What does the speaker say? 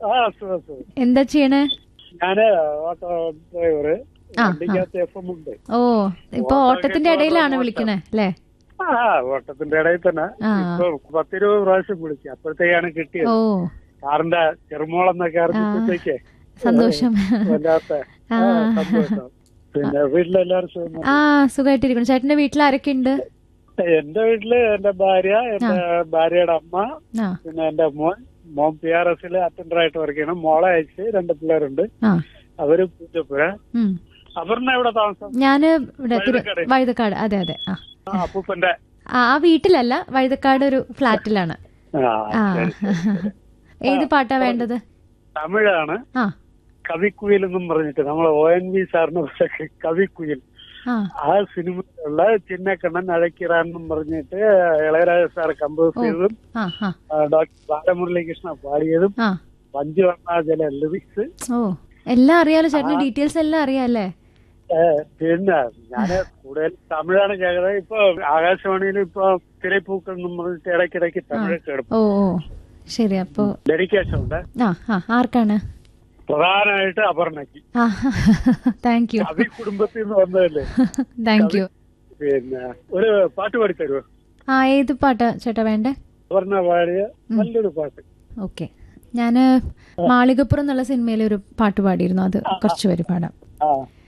ആ സുഖം സുഖം എന്താ ചെയ്യണേ ഞാന് ഓട്ടോ ഡ്രൈവറ് ആ, വണ്ടിക്കകത്ത് എഫ് എം ഉണ്ട് ഓ ഇപ്പൊ ഓട്ടത്തിന്റെ ഇടയിലാണ് വിളിക്കണേ അല്ലേ ആ ഓട്ടത്തിന്റെ ഇടയിൽ തന്നെ ആ. ഇപ്പൊ പത്തിരുപത് പ്രാവശ്യം വിളിച്ചു അപ്പോഴത്തേക്കാണ് കിട്ടിയത് ഓ കാറിന്റെ ചെറുമോളെന്നൊക്കെ അറിഞ്ഞപ്പോഴത്തേക്ക് സന്തോഷം വല്ലാത്ത ആ. ആ, സന്തോഷം പിന്നെ വീട്ടിലെല്ലാവരും സുഖം ആ സുഖമായിട്ടിരിക്കണം ചേട്ടന്റെ വീട്ടിൽ ആരൊക്കെ ഉണ്ട് എന്റെ വീട്ടില് എന്റെ ഭാര്യ എന്റെ ഭാര്യയുടെ അമ്മ ആ പിന്നെ എന്റെ മോൻ മോൻ പി ആർ എസിൽ അറ്റൻഡർ ആയിട്ട് വർക്ക് ചെയ്യണം മോളെ അയച്ച് രണ്ട് പിള്ളേരുണ്ട് ആ അവര് പൂജപ്പുര ഉം അപർണ എവിടെ താമസം ഞാന് ഇവിടെ തിരു വഴുതക്കാട്. വഴുതക്കാട് അതെ അതെ ആ ആ, അപ്പൂപ്പന്റെ ആ ആ വീട്ടിലല്ല വഴുതക്കാട് ഒരു ഫ്ലാറ്റിലാണ് ആ ആ ശരി, ശരി. ഏത് പാട്ടാ വേണ്ടത് തമിഴാണ് ആ കവിക്കുയിൽ എന്നും പറഞ്ഞിട്ട് നമ്മളെ ഒ എൻ വി സാറിന് പറഞ്ഞ കവിക്കുയിൽ ആ ആ സിനിമയിലുള്ള ചിന്നക്കണ്ണൻ അഴക്കിറാൻ എന്നും പറഞ്ഞിട്ട് ഇളയരാജ സാർ കമ്പോസ് ചെയ്തതും ആ ആ ആ, ഡോക്ടർ ബാലമുരളികൃഷ്ണ പാടിയതും ആ പഞ്ചു വർണ്ണാചല ലിറിക്സ് ഓ എല്ലാം അറിയാലോ ചേട്ടന് ഡീറ്റെയിൽസ് എല്ലാം അറിയാല്ലേ പിന്നെ ഞാന് കൂടുതൽ തമിഴാണ് കേൾക്കുന്നത് ഇപ്പൊ ആകാശവാണിയിൽ ഇപ്പൊ തിരപ്പൂക്കൾ എന്നും പറഞ്ഞിട്ട് ഇടയ്ക്കിടയ്ക്ക് തമിഴ് കേൾക്കും ഓ ഓ ശരി അപ്പോ ഡെഡിക്കേഷൻ ഉണ്ട് ആ ആ ആർക്കാണ് പ്രധാനമായിട്ട് അപർണയ്ക്ക് ആ താങ്ക് യു കവി കുടുംബത്തിൽ നിന്ന് വന്നതല്ലേ താങ്ക് യു പിന്നെ ഒരു പാട്ട് പാടി തരുമോ ആ ഏത് പാട്ടാ ചേട്ടാ വേണ്ടേ അപർണ പാടിയ നല്ലൊരു പാട്ട് ഓക്കെ ഞാന് മാളികപ്പുറം എന്നുള്ള സിനിമയിലെ ഒരു പാട്ട് പാടിയിരുന്നു അത് കുറച്ച് പേര് പാടാം ആ